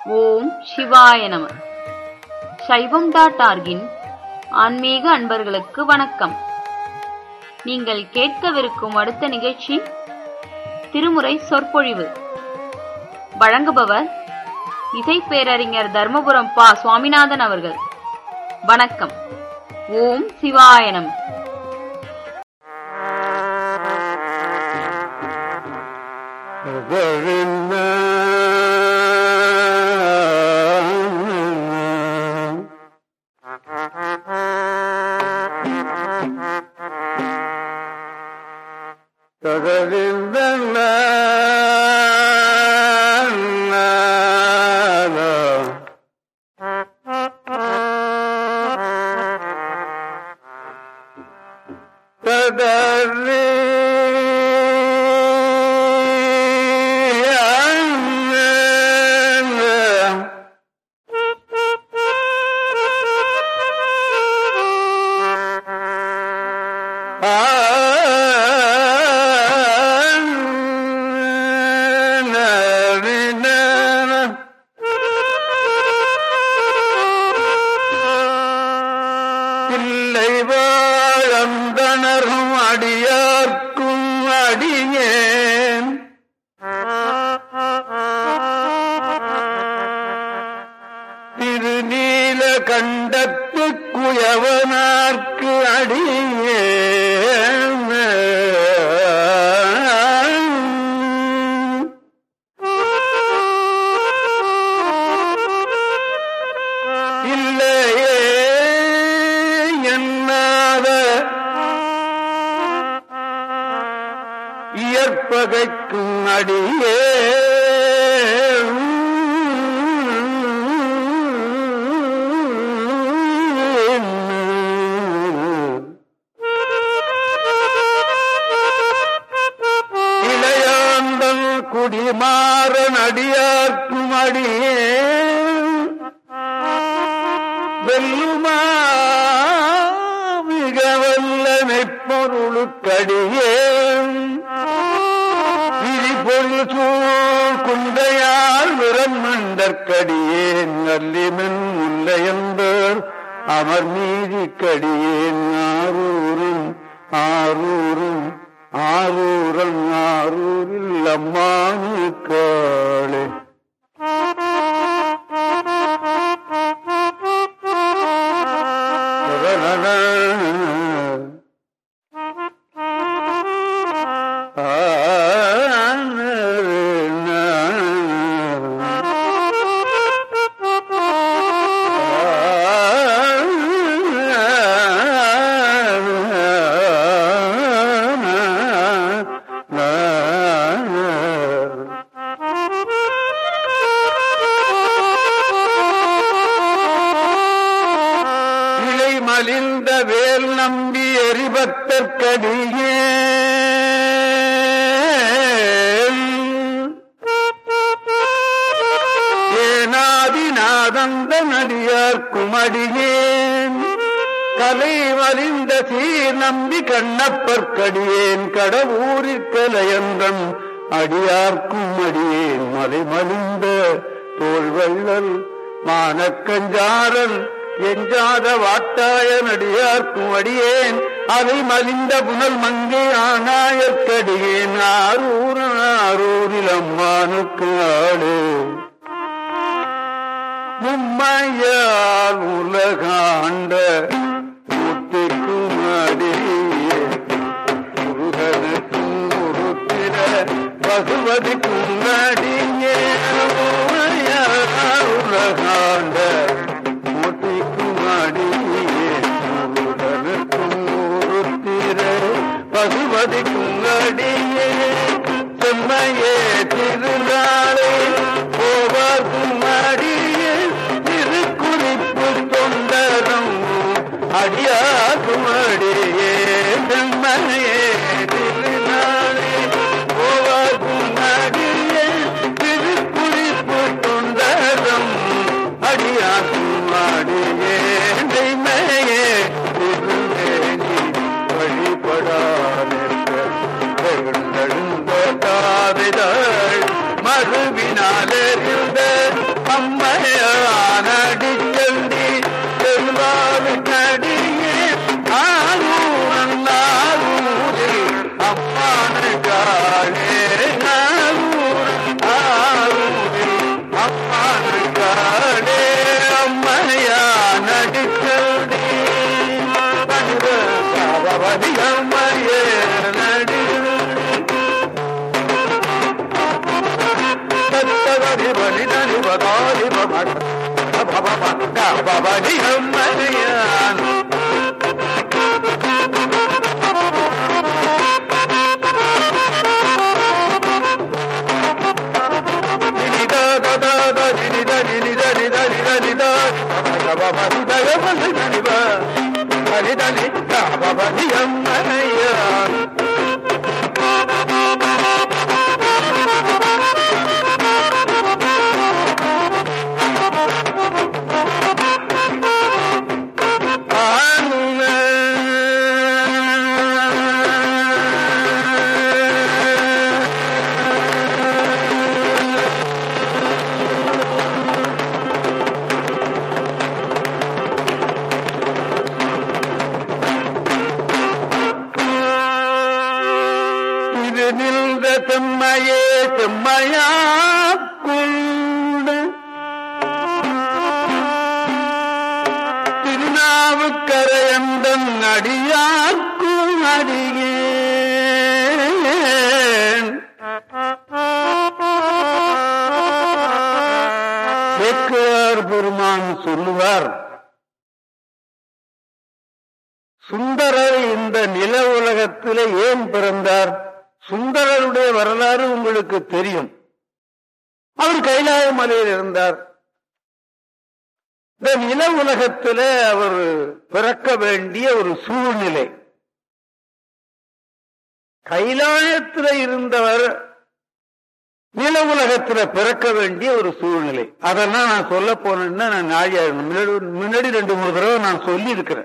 ஓம் சிவாய நம சைவம் டாட் ஆர்கின் ஆன்மீக அன்பர்களுக்கு வணக்கம் நீங்கள் கேட்கவிருக்கும் அடுத்த நிகழ்ச்சி திருமுறை சொற்பொழிவு வழங்குபவர் இசை பேரறிஞர் தர்மபுரம் பா சுவாமிநாதன் அவர்கள் வணக்கம் ஓம் சிவாய நம இல்லை வாழந்தனரும் அடியார்க்கும் அடியேன் திருநீல கண்டத்து குயவனார்க்கு அடியேன் இல்லையே என்னாத இயற்பகைக்கும் அடியே இளையாந்தல் குடிமாறன் அடியார்க்கும் அடியே வெல்லுமா மிக வல்ல மெய்ப்பொருளுக்கடியே விழிபொருள் சூழ் குந்தையால் விரமண்டற்கடியேன் நல்லிமன் முல்லையந்தர் அமர் மீதிக்கடியேன் ஆரூரும் ஆரூரும் ஆரூரன் ஆரூரில் அம்மானு காளே இலை மலிந்த வேல் நம்பி எரிபத்தற்கடியே ஏனாதிநாதந்த நடிகார் குமடியேன் கலை மலிந்த சீர் நம்பி கண்ணப்பற்கடியேன் கடவுரிற்கலையந்தன் அடியார்க்கும் அடியேன் மலை மலிந்த தோல்வள்ளல் மானக்கஞ்சாரல் எஞ்சாத வாட்டாய நடிகார்க்கும் அடியேன் அதை மலிந்த புனல் மங்கை ஆனாயற்கடியேன் ஆரூர் ஆரூரில் அம்மானுக்கு ஆடு மும்மையால் உலகாண்ட முத்திக்கும் அடியே முருகனுக்கும் உருத்திர பசுபதிக்கும் அடியே மும்மையால் உலகாண்ட முத்திக்கும் அடியே முருகனுக்கும் உருத்திர பசுபதிக்கும் அடியே செம்மையே திருநாளே போவார்க்கும் அடியே திருக்குறிப்பு தொண்டரும் அடியாக்கும் அடியே செம்மையே திருநாளே போவார்க்கும் அடியே தாரி பலி தனி பதாரி பம பபடி அம்மனையான் இது நின்ற செம்மையே செம்மையா கொண்டு திருநாவுக்கரையந்தன் அடியாக்கும் அடியேன் சேக்கிழார் பெருமான் சொல்லுவார் சுந்தரர் இந்த நில உலகத்திலே ஏன் பிறந்தார் சுந்தரருடைய வரலாறு உங்களுக்கு தெரியும் அவர் கைலாய மலையில் இருந்தார் இந்த நில உலகத்திலே அவர் பிறக்க வேண்டிய ஒரு சூழ்நிலை கைலாயத்தில் இருந்தவர் நில உலகத்துல பிறக்க வேண்டிய ஒரு சூழ்நிலை அதெல்லாம் நான் சொல்ல போனேன்னா நான் நாழி முன்னாடி முன்னாடி ரெண்டு மூணு தடவை நான் சொல்லி இருக்கிறேன்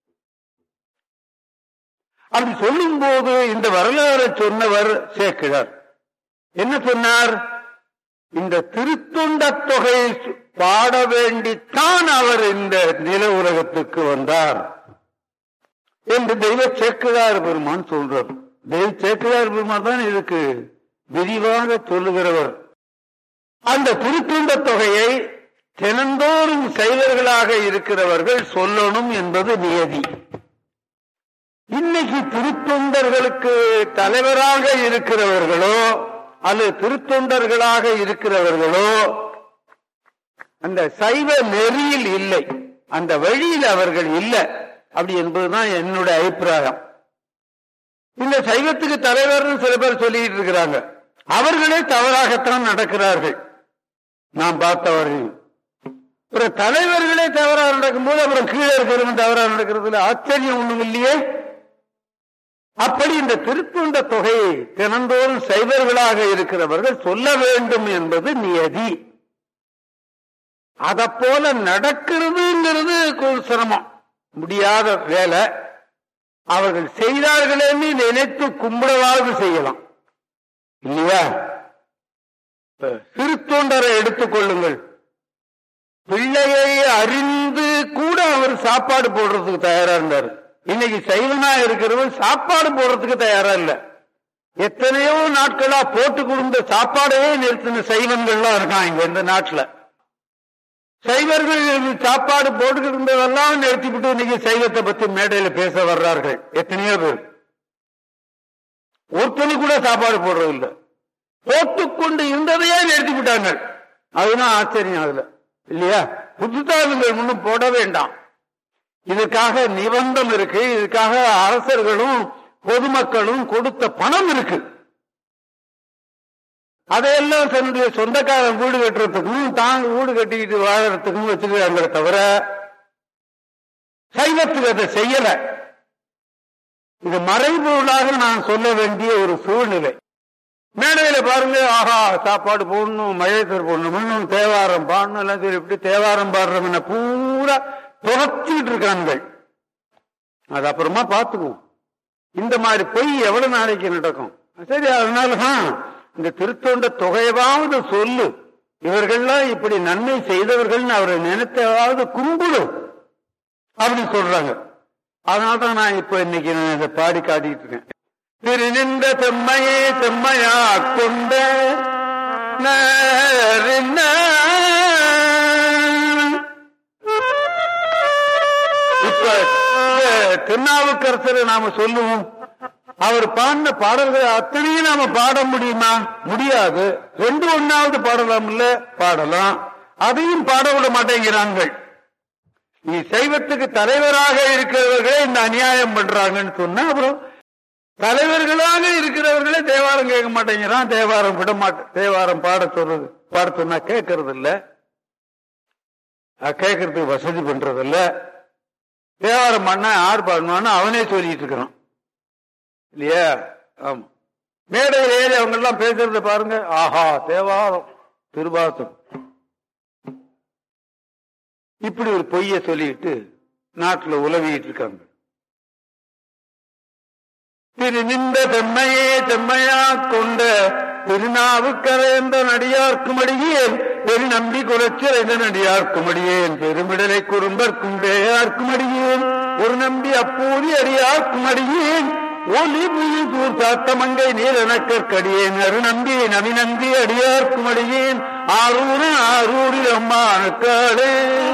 அப்படி சொல்லும் போது இந்த வரலாறு சொன்னவர் சேக்கிழார் என்ன சொன்னார் இந்த திருத்தொண்ட தொகை பாட வேண்டித்தான் அவர் இந்த நில உலகத்துக்கு வந்தார் என்று தெய்வ சேக்கிழார் பெருமான் சொல்றார் தெய்வ சேக்கிழார் பெருமான் தான் இதுக்கு விரிவாக சொல்லுகிறவர் அந்த திருத்துண்ட தொகையை தினந்தோறும் சைவர்களாக இருக்கிறவர்கள் சொல்லணும் என்பது நியதி இன்னைக்கு திருத்தொண்டர்களுக்கு தலைவராக இருக்கிறவர்களோ அல்லது திருத்தொண்டர்களாக இருக்கிறவர்களோ அந்த சைவ நெறியில் இல்லை அந்த வழியில் அவர்கள் இல்லை அப்படி என்பதுதான் என்னுடைய அபிப்பிராயம் இந்த சைவத்துக்கு தலைவர்னு சில பேர் சொல்லிட்டு இருக்கிறாங்க அவர்களே தவறாகத்தான் நடக்கிறார்கள் நாம் பார்த்தவர்கள் ஒரு தலைவர்களே தவறாக நடக்கும்போது அப்புறம் கீழே இருக்கிறவங்க தவறாக நடக்கிறதுல ஆச்சரியம் ஒண்ணும் இல்லையே அப்படி இந்த திருத்துண்ட தொகையை தினந்தோறும் சைவர்களாக இருக்கிறவர்கள் சொல்ல வேண்டும் என்பது நியதி அத போல நடக்கிறதுங்கிறது ஒரு சிரமம் முடியாத வேலை அவர்கள் செய்தார்களேன்னு நினைத்து கும்பிடவாவது செய்யலாம் இல்லையா இப்ப திருத்தொண்டரை எடுத்துக்கொள்ளுங்கள் பிள்ளையை அறிந்து கூட அவர் சாப்பாடு போடுறதுக்கு தயாரா இருந்தார் இன்னைக்கு சைவனா இருக்கிறவன் சாப்பாடு போடுறதுக்கு தயாரா இல்ல எத்தனையோ நாட்களா போட்டு கொடுத்த சாப்பாடவே நிறுத்தின சைவங்கள்லாம் இருக்கான் இங்க இந்த நாட்டுல சைவர்கள் சாப்பாடு போட்டுக்கிட்டு இருந்ததெல்லாம் நிறுத்திவிட்டு இன்னைக்கு சைவத்தை பத்தி மேடையில பேச வர்றார்கள் எத்தனையோ பேர் ஒருத்தனு கூட சாப்பாடு போடுறதில்லை போட்டுக்கொண்டு இருந்ததையே நிறுத்தி விட்டாங்க அதுதான் ஆச்சரியம் அதுல இல்லையா புதுத்தாளுங்கள் முன்னும் போட வேண்டாம் இதுக்காக நிபந்தம் இருக்கு இதுக்காக அரசர்களும் பொதுமக்களும் கொடுத்த பணம் இருக்கு அதையெல்லாம் தன்னுடைய சொந்தக்காரன் வீடு கட்டுறதுக்கும் தாங்க வீடு கட்டிக்கிட்டு வாழறதுக்கும் வச்சுக்கிறாங்க தவிர சைவத்துக்கு அதை செய்யல இது மறைபொருளாக நான் சொல்ல வேண்டிய ஒரு சூழ்நிலை மேடையில பாருங்க ஆஹா சாப்பாடு போடணும் மழைத்தர் போடணும் தேவாரம் பாடணும் எல்லாம் சரி இப்படி தேவாரம் பாடுறவன பூரா துரத்திட்டு இருக்கான்கள் அது அப்புறமா பார்த்துக்குவோம் இந்த மாதிரி பொய் எவ்வளவு நாளைக்கு நடக்கும் சரி அதனாலதான் இந்த திருத்தொண்ட தொகையவாவது சொல்லு இவர்கள்லாம் இப்படி நன்மை செய்தவர்கள்னு அவரை நினைத்தாவது கும்பிடு அப்படி சொல்றாங்க அதனால்தான் நான் இப்ப இன்னைக்கு நான் இதை பாடி காட்டிட்டு இருக்கேன் திருநின்ற செம்மையே செம்மையா கொண்ட நரின்ன. இப்ப இந்த திருநாவுக்கரசரை நாம சொல்லுவோம் அவர் பாடின பாடல்கள் அத்தனையும் நாம பாட முடியுமா முடியாது ரெண்டு ஒன்னாவது பாடலாம் இல்ல பாடலாம் அதையும் பாட விட மாட்டேங்கிறார்கள் நீ சைவத்துக்கு தலைவராக இருக்கிறவர்களே இந்த அநியாயம் பண்றாங்கன்னு சொன்னா அப்புறம் தலைவர்களாக இருக்கிறவர்களே தேவாரம் கேட்க மாட்டேங்கிறான் தேவாரம் விட மாட்டேன் தேவாரம் பாட சொல்றது பாட சொன்னா கேட்கறது இல்ல கேட்கறதுக்கு வசதி பண்றது இல்ல தேவாரம் பண்ணா யார் பாடணும்னு அவனே சொல்லிட்டு இருக்கிறான் இல்லையா ஆமா மேடையில் ஏறி அவங்க எல்லாம் பேசுறத பாருங்க ஆஹா தேவாரம் திருவாசம் இப்படி ஒரு பொய்ய சொல்லிட்டு நாட்டுல உலவிட்டு இருக்காங்க திரு நின்ற செம்மையே செம்மையா கொண்ட திருநாவுக்கரைந்த நடிகார்க்கும் அடியேன் பெரு நம்பி குலச்சிறைந்த நடிகார்க்கும் அடியேன் பெருமிடலை குறும்பர்க்கும் பேயார்க்கும் அடியேன் ஒரு நம்பி அப்போது அடியார்க்கும் அடியேன் ஒலி புயல் தூர் சாத்தமங்கை நீலனக்கற்கடியேன் அரு நம்பி நவி நம்பி அடியார்க்கும் அடியேன் ஆரூர் ஆரூரில் அம்மானுக்காளே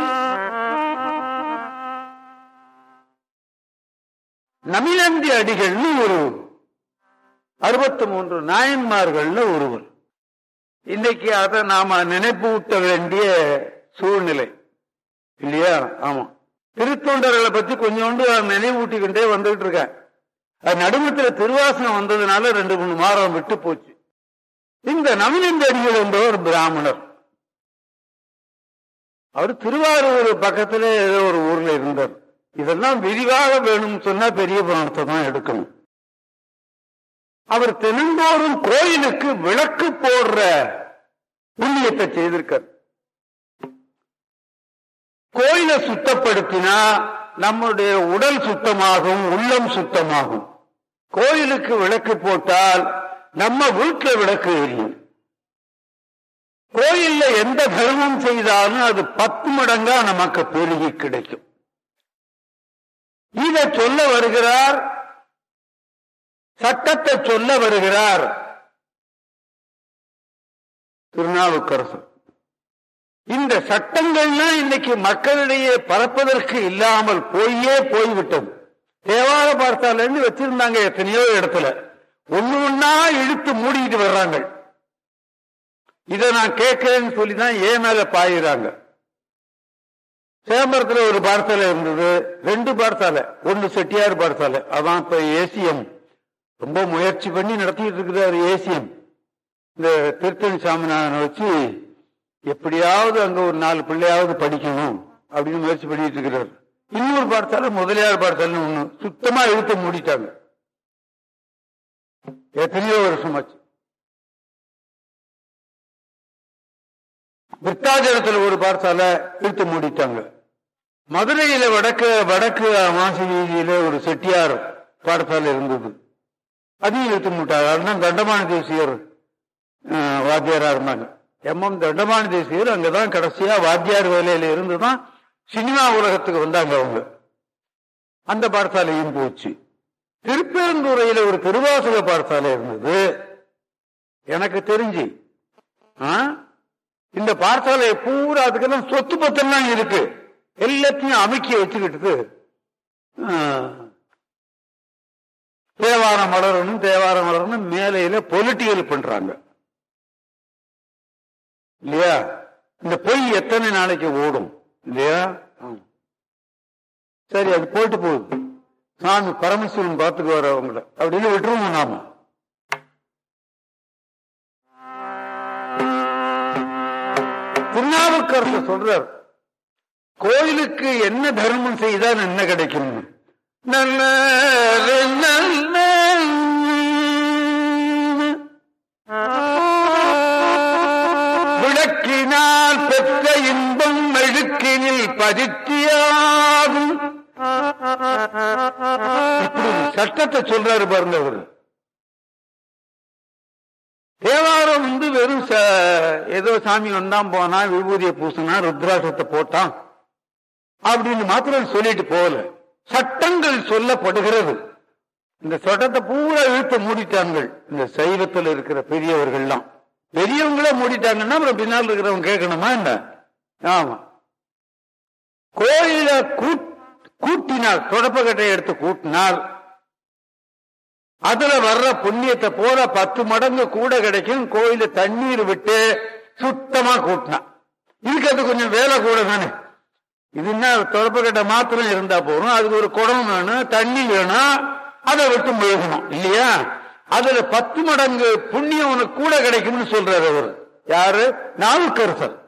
நமிலந்தி அடிகள்னு ஒரு அறுபத்தி மூன்று நாயன்மார்கள்ல ஒருவர் இன்னைக்கு அதை நாம நினைப்பு ஊட்ட வேண்டிய சூழ்நிலை இல்லையா ஆமா திருத்தொண்டர்களை பத்தி கொஞ்சோண்டு நினைவூட்டிக்கிட்டே வந்துகிட்டு இருக்கேன் அது நடுமத்துல திருவாசனம் வந்ததுனால ரெண்டு மூணு மாதம் விட்டு போச்சு இந்த நவீனந்த அடிகள் என்பவர் பிராமணர் அவர் திருவாரூர் பக்கத்துல ஏதோ ஒரு ஊர்ல இருந்தார் இதெல்லாம் விரிவாக வேணும்னு சொன்னா பெரிய புராணத்தை தான் எடுக்கணும் அவர் தினந்தோறும் கோயிலுக்கு விளக்கு போடுற புண்ணியத்தை செய்திருக்கார் கோயிலை சுத்தப்படுத்தினா நம்முடைய உடல் சுத்தமாகும் உள்ளம் சுத்தமாகும் கோயிலுக்கு விளக்கு போட்டால் நம்ம வீட்டுல விளக்கு எரியும் கோயில்ல எந்த தர்மம் செய்தாலும் அது பத்து மடங்கா நமக்கு பெருகி கிடைக்கும் இதை சொல்ல வருகிறார் சட்டத்தை சொல்ல வருகிறார் திருநாவுக்கரசு இந்த சட்டங்கள்லாம் இன்னைக்கு மக்களிடையே பரப்பதற்கு இல்லாமல் போயே போய்விட்டது தேவார பார்த்தாலேருந்து வச்சிருந்தாங்க எத்தனையோ இடத்துல ஒண்ணு ஒன்னா இழுத்து மூடிக்கிட்டு வர்றாங்க இதை நான் கேட்கிறேன்னு சொல்லிதான் ஏன் மேல பாயிறாங்க சேம்பரத்துல ஒரு பாடசாலை இருந்தது ரெண்டு பாடசாலை ஒன்னு செட்டியார் பாடசாலை அதான் இப்ப ஏசிஎம் ரொம்ப முயற்சி பண்ணி நடத்திட்டு இருக்கிறார் ஏசிஎம் இந்த திருத்தணி சாமிநாதனை வச்சு எப்படியாவது அங்க ஒரு நாலு பிள்ளையாவது படிக்கணும் அப்படின்னு முயற்சி பண்ணிட்டு இருக்கிறார் இன்னொரு பாடசாலை முதலியார் பாடசாலை ஒண்ணு சுத்தமா இழுத்து மூடிட்டாங்க எத்தனையோ வருஷமாச்சு விருத்தாச்சலத்துல ஒரு பாடசாலை இழுத்து மூடிட்டாங்க மதுரையில வடக்கு வடக்கு மாசி வீதியில ஒரு செட்டியார் பாடசாலை இருந்தது அதையும் இழுத்து மூட்டாங்க அதுதான் தண்டமான தேசியர் வாத்தியாரா இருந்தாங்க எம் எம் தண்டமான தேசியர் அங்கதான் கடைசியா வாத்தியார் வேலையில இருந்துதான் சினிமா உலகத்துக்கு வந்தாங்க அவங்க அந்த பாடசாலையும் போச்சு திருப்பெருந்துறையில ஒரு திருவாசக பாடசாலை இருந்தது எனக்கு தெரிஞ்சு இந்த பாடசாலை பூரா அதுக்கெல்லாம் சொத்து பத்தெல்லாம் இருக்கு எல்லாத்தையும் அமைக்கி வச்சுக்கிட்டு தேவாரம் வளரணும் தேவாரம் வளரணும் மேலையில பொலிட்டிக்கல் பண்றாங்க இல்லையா இந்த பொய் எத்தனை நாளைக்கு ஓடும் இல்லையா சரி அது போயிட்டு போகுது சாமி பரமசிவன் பார்த்துக்கு வர அவங்கள அப்படின்னு விட்டுருவோம் நாம திருநாவுக்கரசர் சொல்றார் கோயிலுக்கு என்ன தர்மம் செய்தால் என்ன கிடைக்கும் நல்ல நல்ல விளக்கினால் பெற்ற இன்பம் மெழுக்கினில் பதித்தியாகும் இப்படி சட்டத்தை சொல்றாரு பாருங்க அவரு தேவாரம் வந்து வெறும் ஏதோ சாமி வந்தான் போனா விபூதியை பூசினா ருத்ராட்சத்தை போட்டான் அப்படின்னு மாத்திரம் சொல்லிட்டு போகல சட்டங்கள் சொல்லப்படுகிறது இந்த சட்டத்தை பூரா இழுத்து மூடிட்டாங்க இந்த சைவத்தில் இருக்கிற பெரியவர்கள்லாம் பெரியவங்களே மூடிட்டாங்கன்னா அப்புறம் பின்னால் இருக்கிறவங்க கேட்கணுமா என்ன ஆமா கோயில கூட்டினால் தொடப்பக்கட்டை எடுத்து கூட்டினால் அதுல வர்ற புண்ணியத்தை போல பத்து மடங்கு கூட கிடைக்கும் கோயில தண்ணீர் விட்டு சுத்தமா கூட்டினா இதுக்கு அது கொஞ்சம் வேலை கூட தானே இது என்ன தொடப்பக்கட்ட மாத்திரம் இருந்தா போதும் அதுக்கு ஒரு குடம் வேணும் தண்ணி வேணும் அதை விட்டு முழுகணும் இல்லையா அதுல பத்து மடங்கு புண்ணியம் உனக்கு கூட கிடைக்கும்னு சொல்றாரு அவர் யாரு நாவுக்கரசர்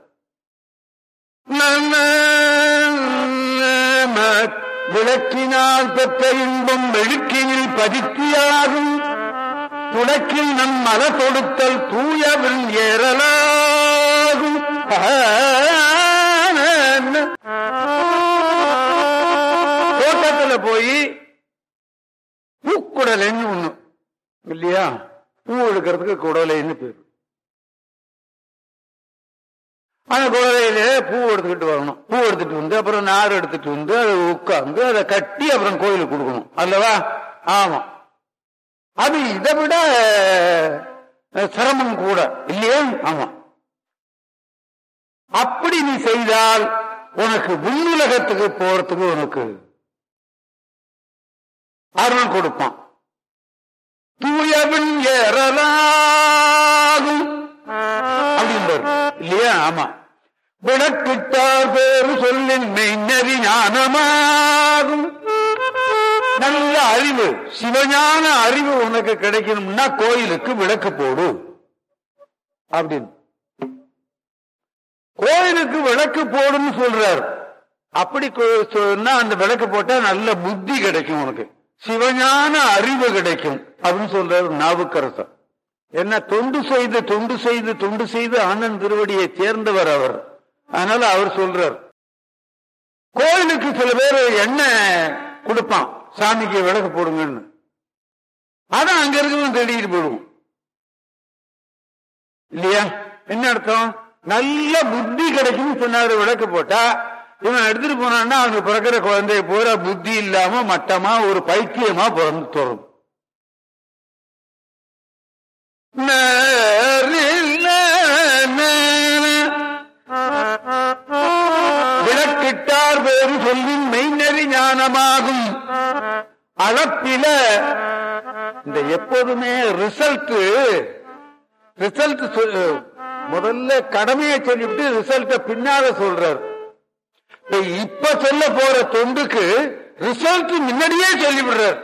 விளக்கினால் பெற்ற இன்பம் வெளுக்கினில் பதித்தியாகும் துடக்கில் நம் மல தொடுத்தல் தூயவில் ஏறலாகும் தோட்டத்துல போய் பூக்குடலைன்னு ஒண்ணு இல்லையா பூ எடுக்கிறதுக்கு குடலைன்னு பேரு அந்த குடலையில பூ எடுத்துக்கிட்டு வரணும் பூ எடுத்துட்டு வந்து அப்புறம் நார் எடுத்துட்டு வந்து அதை உட்காந்து அதை கட்டி அப்புறம் கோயிலுக்கு கொடுக்கணும் அல்லவா ஆமா அது இதை விட அஹ், சிரமம் கூட இல்லையா ஆமா அப்படி நீ செய்தால் உனக்கு விண்ணுலகத்துக்கு போறதுக்கு உனக்கு அருள் கொடுப்பான் தூயவன் ஏறலாகும் அப்படின்றார் இல்லையா ஆமா விளக்கிட்டார் பேரு சொல்லின் மெய்நெறி ஞானமாகும் நல்ல அறிவு சிவஞான அறிவு உனக்கு கிடைக்கணும்னா கோயிலுக்கு விளக்கு போடு அப்படின்னு கோயிலுக்கு விளக்கு போடுன்னு சொல்றார் அப்படி கொ- சொன்னா அந்த விளக்கு போட்டா நல்ல புத்தி கிடைக்கும் உனக்கு சிவஞான அறிவு கிடைக்கும் அப்படின்னு சொல்றாரு நாவுக்கரசர் என்ன தொண்டு செய்து தொண்டு செய்து தொண்டு செய்து ஆனந்த் திருவடியை சேர்ந்தவர் அவர் அதனால அவர் சொல்றார் கோயிலுக்கு சில பேர் எண்ணெய் கொடுப்பான் சாமிக்கு விளக்கு போடுங்கன்னு ஆனா அங்க இருக்கவன் தேடிட்டு போயிடுவோம் இல்லையா என்ன அர்த்தம் நல்ல புத்தி கிடைக்கும்னு சொன்னாரு விளக்கு போட்டா இவன் எடுத்துட்டு போனான்னா அவனுக்கு பிறக்கிற குழந்தைய பூரா புத்தி இல்லாம மட்டமா ஒரு பைத்தியமா பிறந்து தோறும் விளக்கிட்டார் வேறு சொல்லின் மெய்நெறி ஞானமாகும் அளப்பில இந்த எப்போதுமே ரிசல்ட் ரிசல்ட் முதல்ல கடமையை சொல்லிவிட்டு ரிசல்ட்ட பின்னால சொல்றார் இப்ப இப்ப சொல்ல போற தொண்டுக்கு ரிசல்ட் முன்னாடியே சொல்லிவிடுறார்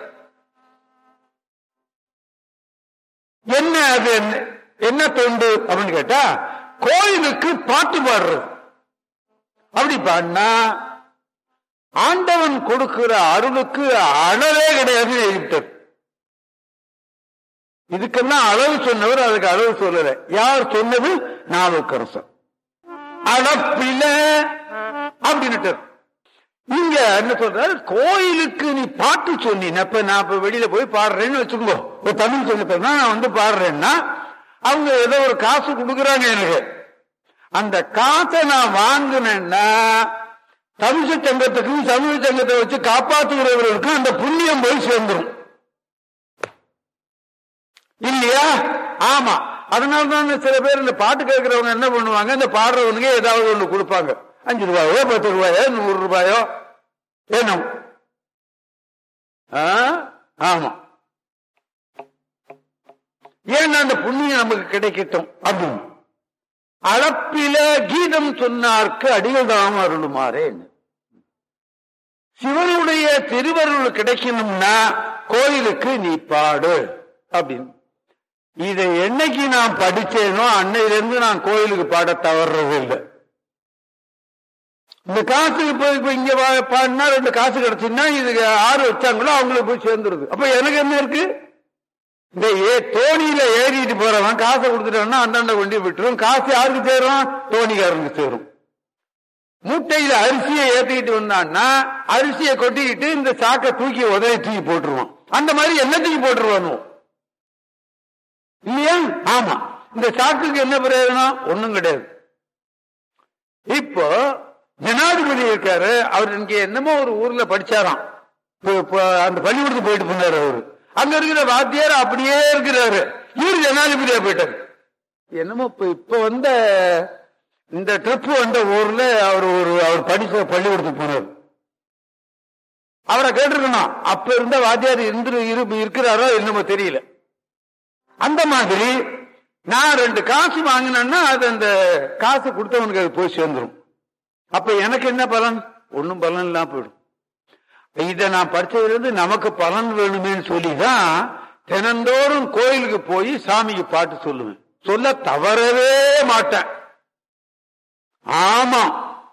என்ன அது என்ன- என்ன தொண்டு அப்படின்னு கேட்டா கோயிலுக்கு பாட்டு பாடுறது அப்படி பாடினா ஆண்டவன் கொடுக்கிற அருளுக்கு அளவே கிடையாது எழுதிட்டார் இதுக்கெல்லாம் அளவு சொன்னவர் அதுக்கு அளவு சொல்லல யார் சொன்னது நாவுக்கரசர் அளப்பில அப்படின்னுட்டு நீங்க என்ன சொல்றாரு கோயிலுக்கு நீ பாட்டு சொன்னீங்க இப்ப நான் இப்ப வெளியில போய் பாடுறேன்னு வச்சுக்கோ ஒரு தமிழ் சொல்லி நான் வந்து பாடுறேன்னா அவங்க ஏதோ ஒரு காசு கொடுக்குறாங்க எனக்கு அந்த காசை நான் வாங்கினேன்னா தமிழ் சங்கத்துக்கும் தமிழ் சங்கத்தை வச்சு காப்பாற்றுகிறவர்களுக்கும் அந்த புண்ணியம் போய் சேர்ந்துரும் இல்லையா ஆமா அதனால தான் சில பேர் இந்த பாட்டு கேட்கிறவங்க என்ன பண்ணுவாங்க இந்த பாடுறவனுக்கு ஏதாவது ஒண்ணு கொடுப்பாங்க அஞ்சு ரூபாயோ பத்து ரூபாயோ நூறு ரூபாயோ வேணும் ஆ? ஆமா ஏன்னா அந்த புண்ணியம் நமக்கு கிடைக்கட்டும் அப்படின்னு அளப்பில கீதம் சொன்னார்க்கு அடிகள் தாம் அருளுமாறேன்னு சிவனுடைய திருவருள் கிடைக்கணும்னா கோயிலுக்கு நீ பாடு அப்படின்னு இதை என்னைக்கு நான் படிச்சேனோ அன்னையிலிருந்து நான் கோயிலுக்கு பாட தவறுறது இல்லை இந்த காசு இப்ப இப்ப இங்க பா- பாடினா ரெண்டு காசு கிடைச்சுன்னா இதுக்கு ஆறு வச்சாங்களோ அவங்களுக்கு போய் சேர்ந்துருது அப்ப எனக்கு என்ன இருக்கு இந்த ஏ தோணியில ஏறிட்டு போறவன் காசை கொடுத்துட்டான்னா அந்தாண்ட கொண்டு விட்டுரும் காசு யாருக்கு சேரும் தோணிக்காரனுக்கு சேரும் மூட்டையில அரிசியை ஏத்திக்கிட்டு வந்தான்னா அரிசியை கொட்டிக்கிட்டு இந்த சாக்கை தூக்கி உதவி தூக்கி போட்டுருவான் அந்த மாதிரி என்ன தூக்கி போட்டுருவானோ இல்லையா ஆமா இந்த சாக்குக்கு என்ன பிரயோஜனம் ஒண்ணும் கிடையாது இப்போ ஜனாதிபதி இருக்காரு அவர் இங்க என்னமோ ஒரு ஊர்ல படிச்சாராம் இப்ப- இப்ப அந்த பள்ளிக்கூடத்துக்கு போயிட்டு போனாரு அவரு அங்க இருக்கிற வாத்தியார் அப்படியே இருக்கிறாரு இவரு ஜனாதிபதியா போயிட்டாரு என்னமோ இப்ப இப்ப வந்த இந்த ட்ரிப் வந்த ஊர்ல அவர் ஒரு அவர் படிச்ச பள்ளிக்கூடத்துக்கு போனார் அவரை கேட்டிருக்கணும் அப்ப இருந்த வாத்தியார் இருந்து இரு- இருக்கிறாரோ என்னமோ தெரியல அந்த மாதிரி நான் ரெண்டு காசு வாங்கினேன்னா அது அந்த காசு கொடுத்தவனுக்கு அது போய் சேர்ந்துரும் அப்ப எனக்கு என்ன பலன் ஒன்னும் பலன் இல்லாம போயிடும் இதை நான் படிச்சதுலேருந்து நமக்கு பலன் வேணுமேன்னு சொல்லிதான் தினந்தோறும் கோயிலுக்கு போய் சாமிக்கு பாட்டு சொல்லுவேன் சொல்ல தவறவே மாட்டேன் ஆமா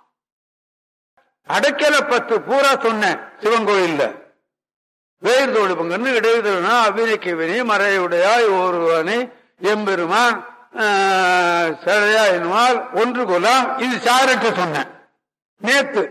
அடைக்கல பத்து பூரா சொன்னேன் சிவன் கோயில்ல வேறு தோடு பங்கன்னு இடையுதல்னா அபிநய்க்க வினி மறையுடையாய் ஒருவனை எம்பெருமான் சிலையா என்னுமால் ஒன்று கொல்லாம் இது சாரட்டு சொன்னேன் நேத்து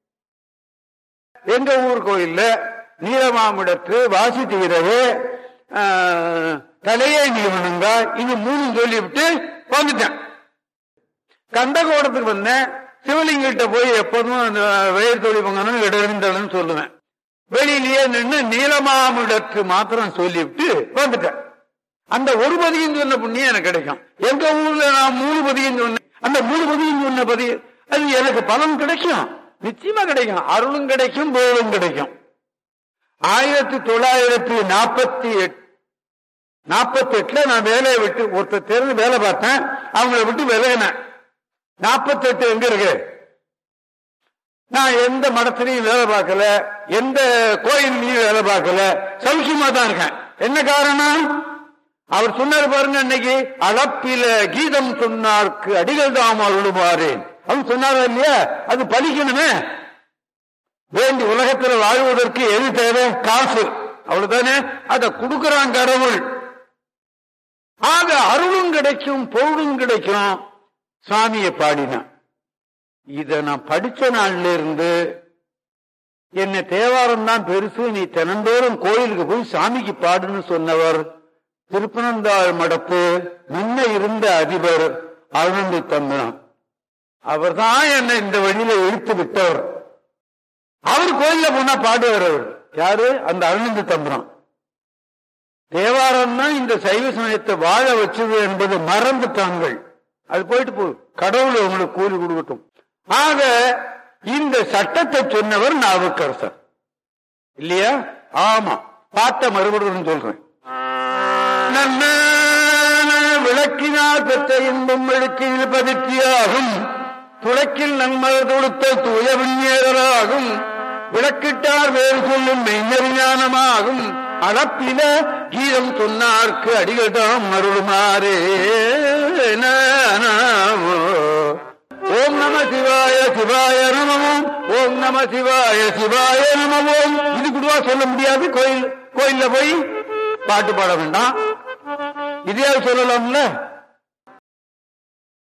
எங்க ஊர் கோயில்ல நீலமாமிடத்து வாசி தீரவே தலையை நியமனங்க இது மூணு சொல்லிவிட்டு வந்துட்டேன் கந்தகோடத்துக்கு வந்தேன் சிவலிங்கிட்ட போய் எப்போதும் அந்த வெயில் தொழில் இடர்ந்தலன்னு சொல்லுவேன் வெளியிலேயே நின்று நீலமாமிடத்து மாத்திரம் சொல்லிவிட்டு வந்துட்டேன் அந்த ஒரு பதியம் சொன்ன புண்ணியம் எனக்கு கிடைக்கும் எங்க ஊர்ல நான் மூணு பதியம் சொன்னேன் அந்த மூணு பதியம் சொன்ன பதியம் அது எனக்கு பலன் கிடைக்கும் நிச்சயமா கிடைக்கும் அருளும் கிடைக்கும் போலும் கிடைக்கும் ஆயிரத்தி தொள்ளாயிரத்தி நாற்பத்தி எட்டு நாற்பத்தி எட்டுல நான் வேலையை விட்டு ஒருத்தர் தெரிஞ்சு வேலை பார்த்தேன் அவங்கள விட்டு விலகினேன் நாற்பத்தி எட்டு எங்க இருக்கு நான் எந்த மடத்திலையும் வேலை பார்க்கல எந்த கோயிலையும் வேலை பார்க்கல சௌக்கியமா தான் இருக்கேன் என்ன காரணம் அவர் சொன்னார் பாருங்க இன்னைக்கு அளப்பில கீதம் சொன்னார்க்கு அடிகள் தாம் அருளுமாறு அவர் சொன்னாரா இல்லையா அது பலிக்கணுமே வேண்டி உலகத்தில் வாழ்வதற்கு எது தேவை காசு அவ்வளவுதானே அதை கொடுக்கிறான் கடவுள் ஆக அருளும் கிடைக்கும் பொருளும் கிடைக்கும் சாமியை பாடினான் இத நான் படிச்ச நாள்ல இருந்து என்ன தேவாரம் தான் பெருசு நீ தினந்தோறும் கோயிலுக்கு போய் சாமிக்கு பாடுன்னு சொன்னவர் திருப்பனந்தாள் மடத்து முன்ன இருந்த அதிபர் அருணந்தி தம்பினான் அவர் தான் என்னை இந்த வழியில இழுத்து விட்டவர் அவர் கோயில்ல போனா பாடுவார் அவர் யாரு அந்த அருணந்தி தம்பிரான் தேவாரம் தான் இந்த சைவ சமயத்தை வாழ வச்சது என்பது மறந்துட்டாங்கள் அது போயிட்டு போ கடவுள் உங்களுக்கு கூலி கொடுக்கட்டும் ஆக இந்த சட்டத்தை சொன்னவர் நாவுக்கரசர் இல்லையா ஆமா பார்த்த மறுபடியும் சொல்றேன் நன்ன விளக்கினால் பெற்ற இன்பம் விளக்கில் பதிர்ச்சியாகும் துளக்கில் நன்மது தொடுத்த தூய விஞ்ஞேரராகும் விளக்கிட்டார் வேறு சொல்லும் மெய்ஞானமாகும் அளப்பில கீதம் சொன்னார்க்கு அடிகட்டாம் மருளுமாறே ஓம் நம சிவாய சிவாய நமவோம் ஓம் நம சிவாய சிவாய நமவோம் இது கூடவா சொல்ல முடியாது கோயில் கோயில்ல போய் பாட்டு பாட வேண்டாம் இதையாவது சொல்லலாம்ல